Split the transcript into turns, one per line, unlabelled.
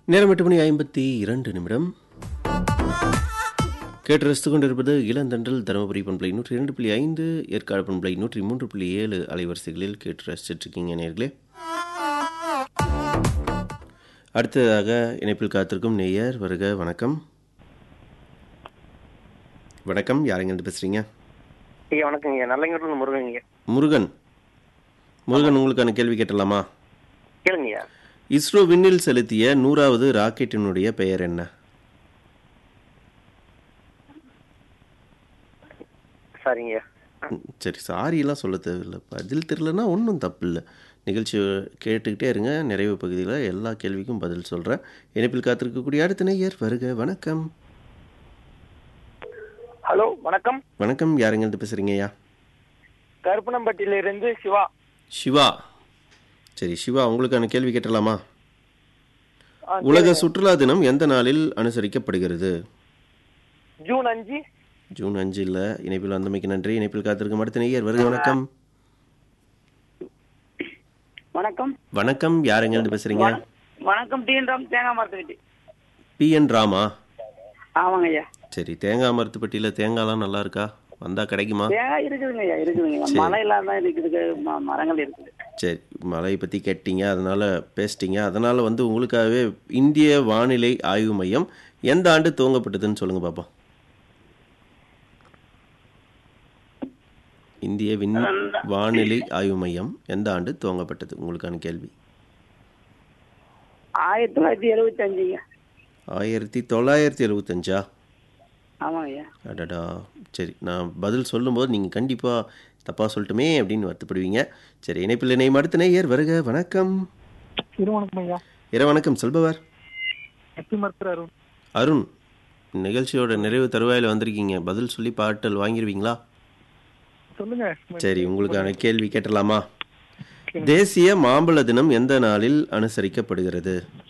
நேரம் எட்டு மணி ஐம்பத்தி இரண்டு நிமிடம் கேட்டு ரசித்துக் கொண்டிருப்பது இளந்தண்டல் தருமபுரி பண்பலை நூற்றி இரண்டு புள்ளி ஐந்து ஏற்காடு பண்பலை நூற்றி மூன்று புள்ளி ஏழு அலைவரிசைகளில் கேட்டு ரசிச்சிட்டு இருக்கீங்க நேர்களே அடுத்ததாக இணைப்பில் காத்திருக்கும் நேயர் வருக வணக்கம் வணக்கம் யாருங்க பேசுறீங்க
ஐயா வணக்கங்க நல்லங்கூர்ல முருகங்க
முருகன் முருகன் உங்களுக்கான கேள்வி கேட்டலாமா
கேளுங்கய்யா
இஸ்ரோ விண்ணில் செலுத்திய நூறாவது ராக்கெட்டினுடைய பெயர் என்ன
சரிங்கய்யா
ம், சரி சாரியெல்லாம் சொல்ல தேவையில்லை பதில் தெரிலனா ஒன்றும் தப்பு இல்லை நிகழ்ச்சி கேட்டுக்கிட்டே இருங்க நிறைவு பகுதியில் எல்லா கேள்விக்கும் பதில் சொல்கிறேன் இணைப்பில் காத்திருக்கக்கூடிய அடுத்த நேயர் வருக வணக்கம்
ஹலோ வணக்கம்
வணக்கம் யாருங்க பேசுகிறீங்க ஐயா
கருப்பனம்பட்டியில இருந்து சிவா
சிவா சரி சிவா உங்களுக்கான கேள்வி கேட்டலாமா
ஆ,
உலக சுற்றுலா தினம் எந்த நாளில் அனுசரிக்கப்படுகிறது
ஜூன் அஞ்சு
ஜூன் அஞ்சு இல்லை இணைப்பில் வந்தமைக்கு நன்றி இணைப்பில் காத்திருக்கும் அடுத்த நேயர் வருக வணக்கம்
வணக்கம்
வணக்கம் யாருங்க பேசுகிறீங்க
வணக்கம் டீன் ராம் தேங்காய் மரத்துக்கிட்டு
பி என் ராமா
ஆமாங்க ஐயா
சரி தேங்காய் மரத்துப்பட்டியில் தேங்காய்லாம் நல்லா இருக்கா வந்தால் கிடைக்குமா
தேங்காய் இருக்குதுங்க ஐயா இருக்குதுங்க மழை இல்லாம இருக்குது ம- மரங்கள் இருக்குது
சரி மழையை பற்றி கேட்டீங்க அதனால் பேசிட்டீங்க அதனால் வந்து உங்களுக்காகவே இந்திய வானிலை ஆய்வு மையம் எந்த ஆண்டு துவங்கப்பட்டதுன்னு சொல்லுங்கள் பாப்போம் இந்திய விண் வானிலை ஆய்வு மையம் எந்த ஆண்டு துவங்கப்பட்டது உங்களுக்கான கேள்வி
ஆயிரத்தி தொள்ளாயிரத்தி எழுபத்தி அஞ்சுங்க
ஆயிரத்தி தொள்ளாயிரத்தி எழுபத்தஞ்சா
ஆமாங்க ஐயா
அடடா சரி நான் பதில் சொல்லும்போது நீங்கள் கண்டிப்பாக தப்பாக சொல்லட்டுமே அப்படின்னு வருத்தப்படுவீங்க சரி இணைப்பில் இணையம் அடுத்த நேயர் வருக வணக்கம்
திருவணக்கம் ஐயா
இர வணக்கம் சொல்பவர்
எத்தி மருத்துவர் அருண்
அருண் நிகழ்ச்சியோட நிறைவு தருவாயில் வந்திருக்கீங்க பதில் சொல்லி பாட்டல் வாங்கிடுவீங்களா
சொல்லுங்க
சரி உங்களுக்கான கேள்வி கேட்டலாமா தேசிய மாம்பழ தினம் எந்த நாளில் அனுசரிக்கப்படுகிறது